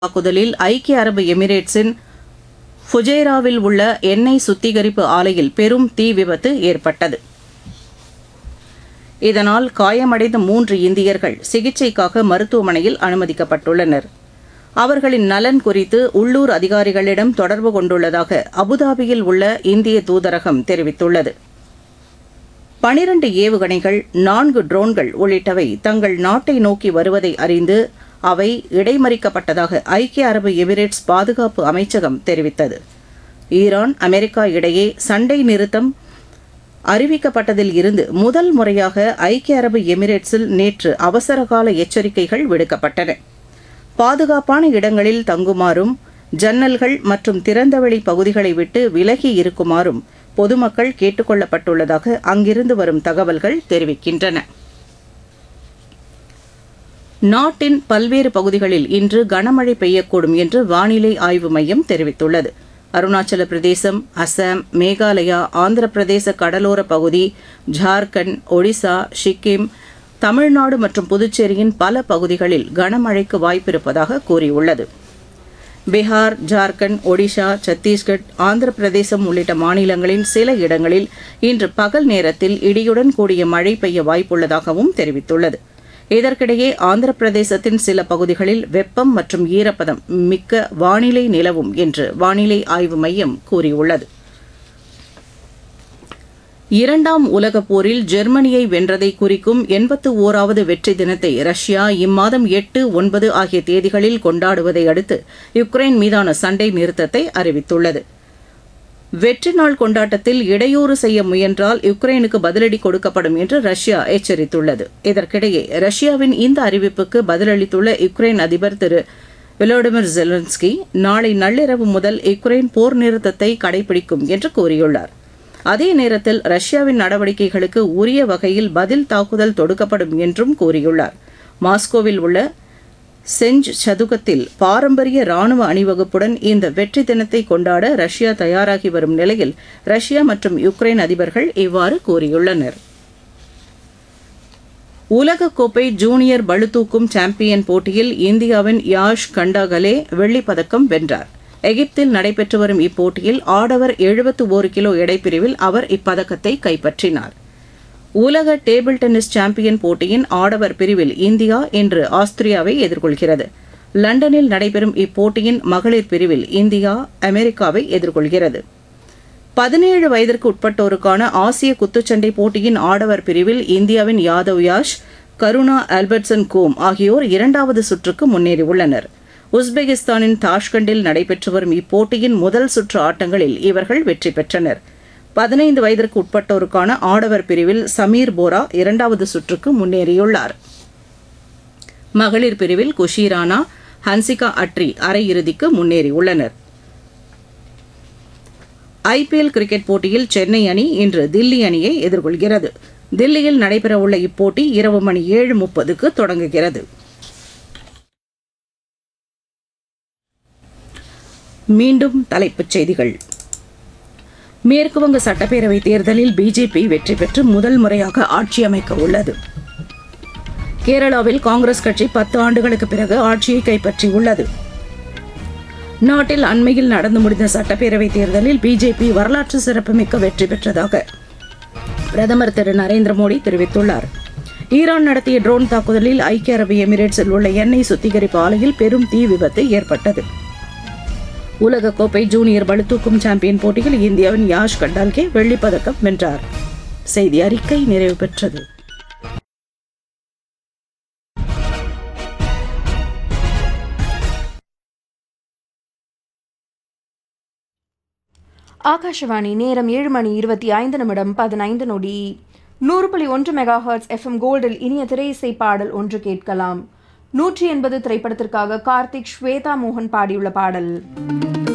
தாக்குதலில் ஐக்கிய அரபு எமிரேட்ஸின் ஃபுஜைராவில் உள்ள எண்ணெய் சுத்திகரிப்பு ஆலையில் பெரும் தீ விபத்து ஏற்பட்டது இதனால் காயமடைந்த மூன்று இந்தியர்கள் சிகிச்சைக்காக மருத்துவமனையில் அனுமதிக்கப்பட்டுள்ளனர் அவர்களின் நலன் குறித்து உள்ளூர் அதிகாரிகளிடம் தொடர்பு கொண்டுள்ளதாக அபுதாபியில் உள்ள இந்திய தூதரகம் தெரிவித்துள்ளது பனிரண்டு ஏவுகணைகள் நான்கு ட்ரோன்கள் உள்ளிட்டவை தங்கள் நாட்டை நோக்கி வருவதை அறிந்து அவை இடைமறிக்கப்பட்டதாக ஐக்கிய அரபு எமிரேட்ஸ் பாதுகாப்பு அமைச்சகம் தெரிவித்தது ஈரான் அமெரிக்கா இடையே சண்டை நிறுத்தம் அறிவிக்கப்பட்டதில் இருந்து முதல் முறையாக ஐக்கிய அரபு எமிரேட்ஸில் நேற்று அவசரகால எச்சரிக்கைகள் விடுக்கப்பட்டன பாதுகாப்பான இடங்களில் தங்குமாறும் ஜன்னல்கள் மற்றும் திறந்தவெளி பகுதிகளை விட்டு விலகி இருக்குமாறும் பொதுமக்கள் கேட்டுக் கொள்ளப்பட்டுள்ளதாக அங்கிருந்து வரும் தகவல்கள் தெரிவிக்கின்றன நாட்டின் பல்வேறு பகுதிகளில் இன்று கனமழை பெய்யக்கூடும் என்று வானிலை ஆய்வு மையம் தெரிவித்துள்ளது அருணாச்சல பிரதேசம் அசாம் மேகாலயா ஆந்திர பிரதேச கடலோர பகுதி ஜார்க்கண்ட் ஒடிசா சிக்கிம் தமிழ்நாடு மற்றும் புதுச்சேரியின் பல பகுதிகளில் கனமழைக்கு வாய்ப்பிருப்பதாக கூறியுள்ளது பீகார் ஜார்க்கண்ட் ஒடிஷா சத்தீஸ்கட் ஆந்திர பிரதேசம் உள்ளிட்ட மாநிலங்களின் சில இடங்களில் இன்று பகல் நேரத்தில் இடியுடன் கூடிய மழை பெய்ய வாய்ப்புள்ளதாகவும் தெரிவித்துள்ளது இதற்கிடையே ஆந்திர பிரதேசத்தின் சில பகுதிகளில் வெப்பம் மற்றும் ஈரப்பதம் மிக்க வானிலை நிலவும் என்று வானிலை ஆய்வு மையம் கூறியுள்ளது இரண்டாம் உலகப் போரில் ஜெர்மனியை வென்றதை குறிக்கும் எண்பத்து ஓராவது வெற்றி தினத்தை ரஷ்யா இம்மாதம் எட்டு ஒன்பது ஆகிய தேதிகளில் கொண்டாடுவதை அடுத்து யுக்ரைன் மீதான சண்டை நிறுத்தத்தை அறிவித்துள்ளது வெற்றி நாள் கொண்டாட்டத்தில் இடையூறு செய்ய முயன்றால் யுக்ரைனுக்கு பதிலடி கொடுக்கப்படும் என்று ரஷ்யா எச்சரித்துள்ளது இதற்கிடையே ரஷ்யாவின் இந்த அறிவிப்புக்கு பதிலளித்துள்ள யுக்ரைன் அதிபர் திரு விளோடிமிர் ஜெலன்ஸ்கி நாளை நள்ளிரவு முதல் யுக்ரைன் போர் நிறுத்தத்தை கடைபிடிக்கும் என்று கூறியுள்ளார் அதே நேரத்தில் ரஷ்யாவின் நடவடிக்கைகளுக்கு உரிய வகையில் பதில் தாக்குதல் தொடுக்கப்படும் என்றும் கூறியுள்ளார் மாஸ்கோவில் உள்ள செஞ்ச் சதுக்கத்தில் பாரம்பரிய ராணுவ அணிவகுப்புடன் இந்த வெற்றி தினத்தை கொண்டாட ரஷ்யா தயாராகி வரும் நிலையில் ரஷ்யா மற்றும் யுக்ரைன் அதிபர்கள் இவ்வாறு கூறியுள்ளனர் உலகக்கோப்பை ஜூனியர் பளுதூக்கும் சாம்பியன் போட்டியில் இந்தியாவின் யாஷ் கண்டாகலே வெள்ளிப் பதக்கம் வென்றார் எகிப்தில் நடைபெற்று வரும் இப்போட்டியில் ஆடவர் எழுபத்து ஒரு கிலோ எடைப்பிரிவில் அவர் இப்பதக்கத்தை கைப்பற்றினார் உலக டேபிள் டென்னிஸ் சாம்பியன் போட்டியின் ஆடவர் பிரிவில் இந்தியா இன்று ஆஸ்திரியாவை எதிர்கொள்கிறது லண்டனில் நடைபெறும் இப்போட்டியின் மகளிர் பிரிவில் இந்தியா அமெரிக்காவை எதிர்கொள்கிறது பதினேழு வயதிற்கு உட்பட்டோருக்கான ஆசிய குத்துச்சண்டை போட்டியின் ஆடவர் பிரிவில் இந்தியாவின் யாதவ் யாஷ் கருணா ஆல்பர்ட்சன் கோம் ஆகியோர் இரண்டாவது சுற்றுக்கு முன்னேறியுள்ளனர் உஸ்பெகிஸ்தானின் தாஷ்கண்டில் நடைபெற்று வரும் இப்போட்டியின் முதல் சுற்று ஆட்டங்களில் இவர்கள் வெற்றி பெற்றனர் பதினைந்து வயதிற்கு உட்பட்டோருக்கான ஆடவர் பிரிவில் சமீர் போரா இரண்டாவது சுற்றுக்கு முன்னேறியுள்ளார் மகளிர் பிரிவில் குஷி ராணா ஹன்சிகா அட்ரி அரையிறுதிக்கு முன்னேறியுள்ளனர் ஐபிஎல் கிரிக்கெட் போட்டியில் சென்னை அணி இன்று தில்லி அணியை எதிர்கொள்கிறது தில்லியில் நடைபெறவுள்ள இப்போட்டி இரவு மணி ஏழு முப்பதுக்கு தொடங்குகிறது மீண்டும் தலைப்புச் செய்திகள் மேற்குவங்க சட்டப்பேரவை தேர்தலில் பிஜேபி வெற்றி பெற்று முதல் முறையாக ஆட்சி அமைக்க உள்ளது கேரளாவில் காங்கிரஸ் கட்சி பத்து ஆண்டுகளுக்கு பிறகு ஆட்சியை கைப்பற்றியுள்ளது நாட்டில் அண்மையில் நடந்து முடிந்த சட்டப்பேரவை தேர்தலில் பிஜேபி வரலாற்று சிறப்புமிக்க வெற்றி பெற்றதாக பிரதமர் திரு நரேந்திர மோடி தெரிவித்துள்ளார் ஈரான் நடத்திய ட்ரோன் தாக்குதலில் ஐக்கிய அரபு எமிரேட்ஸில் உள்ள எண்ணெய் சுத்திகரிப்பு ஆலையில் பெரும் தீ விபத்து ஏற்பட்டது உலகக்கோப்பை ஜூனியர் பளுதூக்கும் சாம்பியன் போட்டியில் இந்தியாவின் யாஷ் கண்டால்கே வெள்ளிப்பதக்கம் வென்றார் செய்தி அறிக்கை நிறைவு பெற்றது ஆகாஷவாணி நேரம் ஏழு மணி இருபத்தி ஐந்து நிமிடம் பதினைந்து நொடி நூறு புள்ளி ஒன்று மெகா ஹர்ட்ஸ் எஃப்எம் கோல்டில் இனிய திரையிசை பாடல் ஒன்று கேட்கலாம் நூற்றி எண்பது திரைப்படத்திற்காக கார்த்திக் ஸ்வேதா மோகன் பாடியுள்ள பாடல்